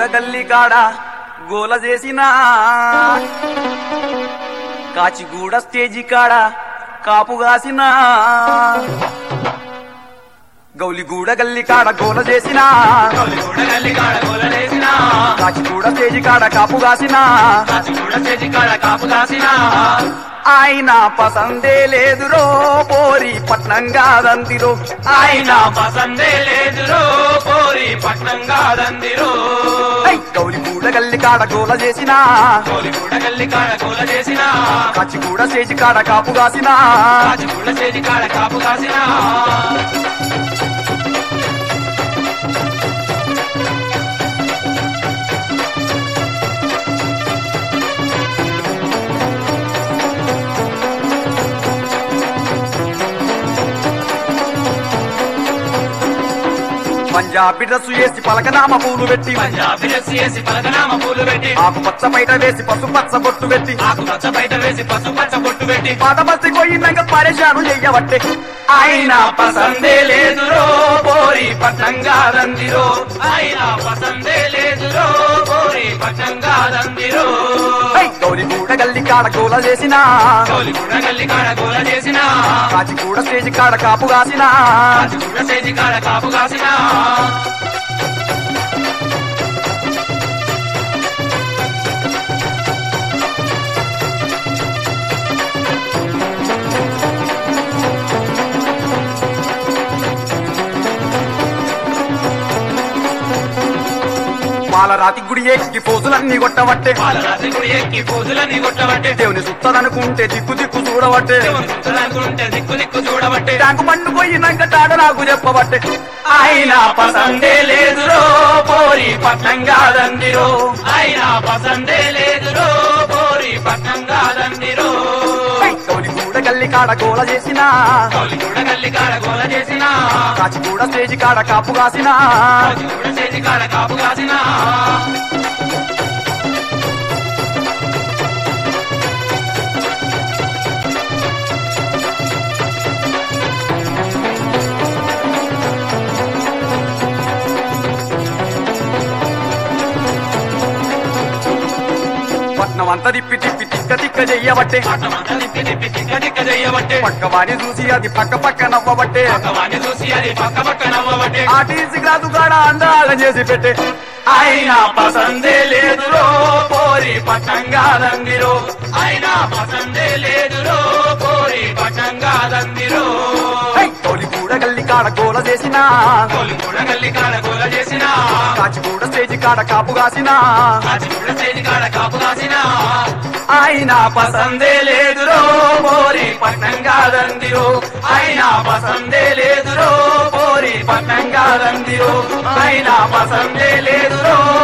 గల్లి కాడ గోల చేసిన కాచిగూడ స్టేజి కాడ కాపు కాసిన గౌలిగూడ గల్లి కాడ గోల చేసిన గౌలిగూడ గల్లి కాడ గోలలేసిన కాచిగూడ స్టేజి కాడ కాపు కాసిన కాచిగూడ చేతి కాడ కాపు కాసిన ఆయన పసందే లేదురో పోరి పట్నం కాదందిరో ఆయన పసందే లేదురో పోరి పట్నం కాదందిరో ఐ, గౌలిగూడ గల్లి కాడ గోల చేసిన గౌలిగూడ గల్లి కాడ గోల చేసిన కాచిగూడ స్టేజి కాడ కాపు కాసిన కాచిగూడ చేతి కాడ కాపు కాసిన పంజాబీ డ్రెస్సు వేసి పలకనామ పూలు పెట్టి పంజాబీ డ్రెస్ వేసి పలకనామ పూలు పెట్టి ఆకు పచ్చ బయట వేసి పసు పచ్చ బొట్టు పెట్టి ఆకు పచ్చ బయట వేసి పసు పచ్చ బొట్టు పెట్టి పాత బస్తి పోయినాక పరేషాను చెయ్యబట్టే ఆయన పసందే లేదురో పోరి పట్నం కాదందిరో ఆయన పసందే లేదురో పోరి పట్నం కాదందిరో గౌరిగూడ గల్లి కాడ గోల చేసిన గౌలిగూడ గల్లి కాడ గోల చేసిన కాచిగూడ స్టేజి కాడ కాపు కాసిన కాచిగూడ చేతి కాడ కాపు కాసిన పాలరాతి గుడి ఎక్కి పోజులన్నీ కొట్టబట్టే పాలరాత్రి గుడి ఎక్కి పూజలన్నీ కొట్టబట్టే దేవుని సుత్తదనుకుంటే దిక్కు దిక్కు చూడబట్టే దేవుని చూడాలనుకుంటే దిక్కు దిక్కు చూడబట్టే ట్యాంకు పండు పోయినాక తాడ నాకు చెప్పబట్టే ఆయన పసందే లేదురో పోరి పట్నం కాదందిరో ఆయన పసందే లేదురో పోరి పట్నం కాదందిరో గౌరిగూడ గల్లి కాడ గోల చేసిన గౌలిగూడ గల్లి కాడ గోల చేసిన కాచిగూడ స్టేజి కాడ కాపు కాసిన కాచిగూడ చేతి కాడ కాపు కాసిన పట్నం అంతా తిప్పి తిప్పి తిక్క తిక్క చెయ్యబట్టే పట్టమంతా తిప్పి తిప్పి తిక్క తిక్క చెయ్యబట్టే పక్కవాణి చూసి అది పక్క పక్క నవ్వబట్టే పక్కవాన్ని చూసి అది పక్క పక్క నవ్వబట్టే ఆర్టీసీ గ్రాదు కాడ అందాగం చేసి పెట్టే ఆయన పసందే లేదురో పోరి పట్టం కాదందిరో ఆయన పసందే లేదురో పోరి పట్టం కాదందిరో గౌలిగూడ గల్లి కాడ గోల చేసిన గోలిగూడ గల్లి కాడ గోల చేసిన కాచిగూడ స్టేజి కాడ కాపు కాసిన కాచిగూడ చేతి కాడ కాపు కాసిన ఆయన పసందే లేదురో పోరి పట్టం కాదందిరో ఆయన పసందే లేదురో పోరి పట్టం కాదందిరో ఆయన పసందే లేదురో